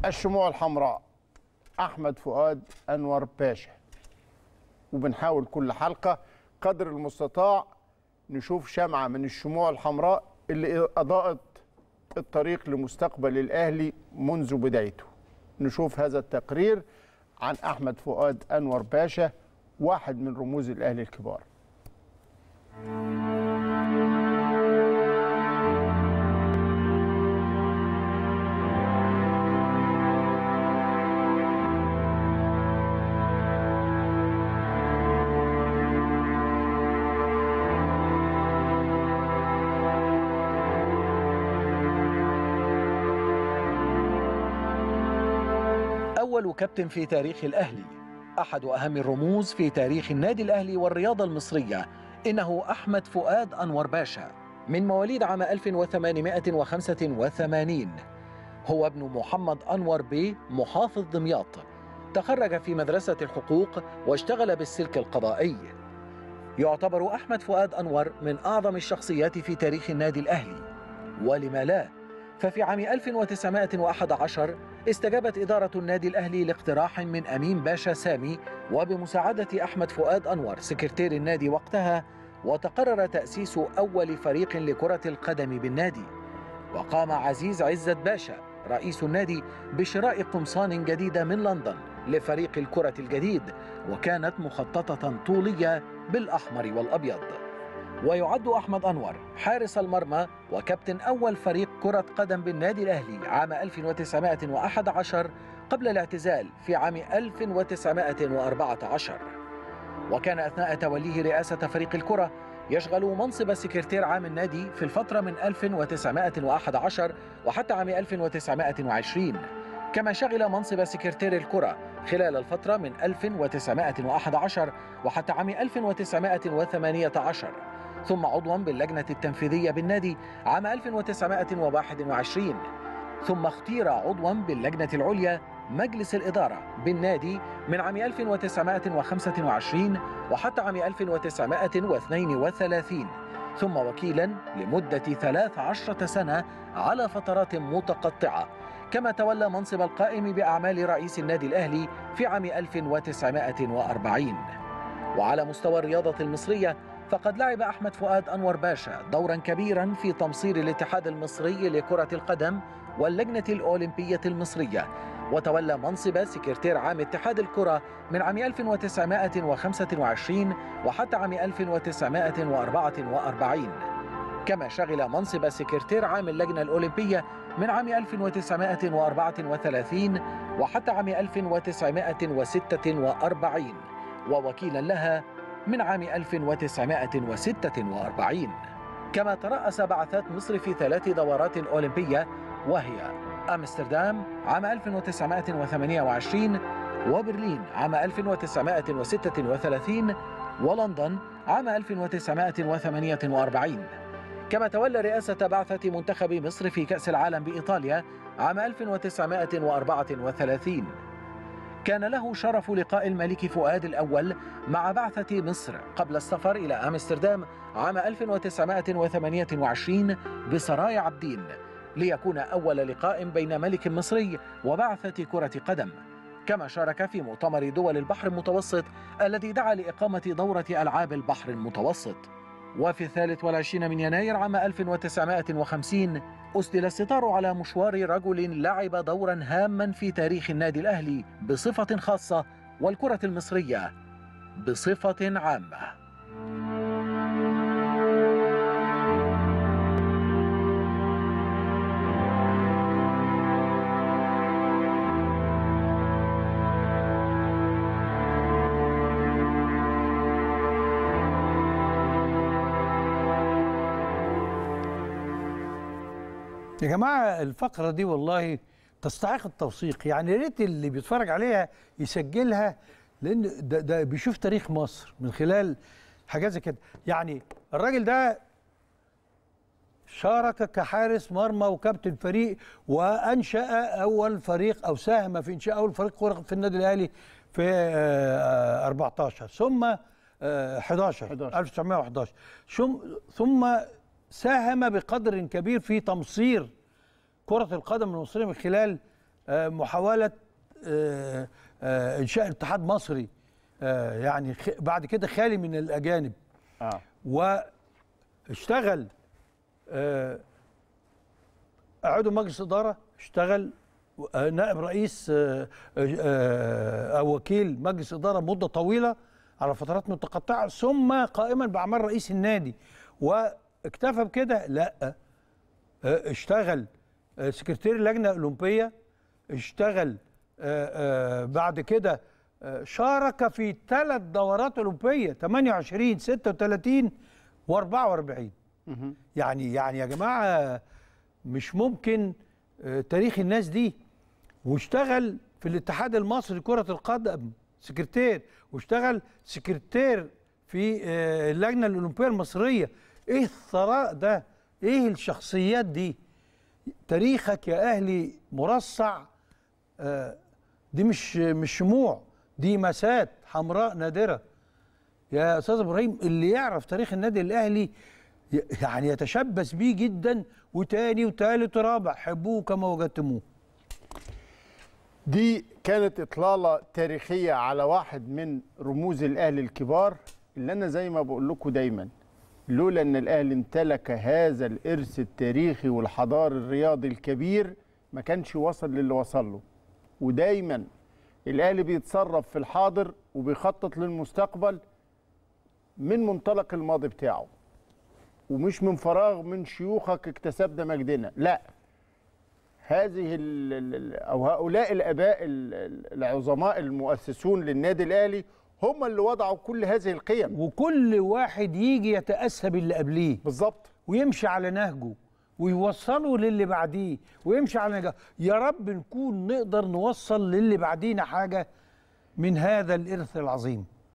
الشموع الحمراء احمد فؤاد انور باشا وبنحاول كل حلقه قدر المستطاع نشوف شمعه من الشموع الحمراء اللي اضاءت الطريق لمستقبل الاهلي منذ بدايته نشوف هذا التقرير عن احمد فؤاد انور باشا واحد من رموز الاهلي الكبار أول كابتن في تاريخ الأهلي أحد أهم الرموز في تاريخ النادي الأهلي والرياضة المصرية إنه أحمد فؤاد أنور باشا من مواليد عام 1885 هو ابن محمد أنور بي محافظ دمياط تخرج في مدرسة الحقوق واشتغل بالسلك القضائي يعتبر أحمد فؤاد أنور من أعظم الشخصيات في تاريخ النادي الأهلي ولما لا ففي عام 1911 استجابت إدارة النادي الأهلي لاقتراح من أمين باشا سامي وبمساعدة أحمد فؤاد أنور سكرتير النادي وقتها وتقرر تأسيس أول فريق لكرة القدم بالنادي وقام عزيز عزت باشا رئيس النادي بشراء قمصان جديدة من لندن لفريق الكرة الجديد وكانت مخططة طولية بالأحمر والأبيض ويعد أحمد أنور حارس المرمى وكابتن أول فريق كرة قدم بالنادي الأهلي عام 1911 قبل الاعتزال في عام 1914 وكان أثناء توليه رئاسة فريق الكرة يشغل منصب سكرتير عام النادي في الفترة من 1911 وحتى عام 1920 كما شغل منصب سكرتير الكرة خلال الفترة من 1911 وحتى عام 1918 ثم عضوا باللجنة التنفيذية بالنادي عام 1921 ثم اختير عضوا باللجنة العليا مجلس الإدارة بالنادي من عام 1925 وحتى عام 1932 ثم وكيلا لمدة 13 سنة على فترات متقطعة كما تولى منصب القائم بأعمال رئيس النادي الأهلي في عام 1940 وعلى مستوى الرياضة المصرية فقد لعب أحمد فؤاد أنور باشا دورا كبيرا في تمصير الاتحاد المصري لكرة القدم واللجنة الأولمبية المصرية وتولى منصب سكرتير عام اتحاد الكرة من عام 1925 وحتى عام 1944 كما شغل منصب سكرتير عام اللجنة الأولمبية من عام 1934 وحتى عام 1946 ووكيلا لها من عام 1946 كما ترأس بعثات مصر في ثلاث دورات أولمبية وهي أمستردام عام 1928 وبرلين عام 1936 ولندن عام 1948 كما تولى رئاسة بعثة منتخب مصر في كأس العالم بإيطاليا عام 1934 كان له شرف لقاء الملك فؤاد الأول مع بعثة مصر قبل السفر إلى أمستردام عام 1928 بسرايا عبدين ليكون أول لقاء بين ملك مصري وبعثة كرة قدم كما شارك في مؤتمر دول البحر المتوسط الذي دعا لإقامة دورة ألعاب البحر المتوسط وفي الثالث والعشرين من يناير عام 1950 أسدل الستار على مشوار رجل لعب دورا هاما في تاريخ النادي الأهلي بصفة خاصة والكرة المصرية بصفة عامة يا جماعه الفقره دي والله تستحق التوثيق يعني يا ريت اللي بيتفرج عليها يسجلها لان ده, ده بيشوف تاريخ مصر من خلال حاجات زي كده يعني الراجل ده شارك كحارس مرمى وكابتن فريق وانشا اول فريق او ساهم في انشاء اول فريق كره في النادي الاهلي في آه، 14 ثم آه، 11 11. 1911 ثم ثم ساهم بقدر كبير في تمصير كرة القدم المصرية من خلال آه، محاوله آه، آه، انشاء اتحاد مصري آه، يعني خ- بعد كده خالي من الاجانب اه واشتغل آه، عضو مجلس اداره اشتغل آه، نائب رئيس آه، آه، او وكيل مجلس اداره مده طويله على فترات متقطعه ثم قائما باعمال رئيس النادي واكتفى بكده لا آه، اشتغل آه، سكرتير اللجنه الاولمبيه اشتغل آه، آه، بعد كده آه، شارك في ثلاث دورات اولمبيه 28 36 و44 يعني يعني يا جماعه مش ممكن آه، تاريخ الناس دي واشتغل في الاتحاد المصري لكره القدم سكرتير واشتغل سكرتير في آه، اللجنه الاولمبيه المصريه ايه الثراء ده ايه الشخصيات دي تاريخك يا اهلي مرصع آه، دي مش مش شموع دي مسات حمراء نادره يا استاذ ابراهيم اللي يعرف تاريخ النادي الاهلي ي- يعني يتشبث بيه جدا وتاني وتالت ورابع حبوه كما وجدتموه دي كانت إطلالة تاريخية على واحد من رموز الأهلي الكبار اللي أنا زي ما بقول لكم دايما لولا أن الأهلي امتلك هذا الإرث التاريخي والحضاري الرياضي الكبير ما كانش وصل للي وصل له ودايما الأهلي بيتصرف في الحاضر وبيخطط للمستقبل من منطلق الماضي بتاعه ومش من فراغ من شيوخك اكتسبنا مجدنا لا هذه ال ال او هؤلاء الاباء ال- ال- العظماء المؤسسون للنادي الاهلي هم اللي وضعوا كل هذه القيم وكل واحد يجي يتاسى باللي قبليه بالظبط ويمشي على نهجه ويوصله للي بعديه ويمشي على نهجه يا رب نكون نقدر نوصل للي بعدينا حاجه من هذا الارث العظيم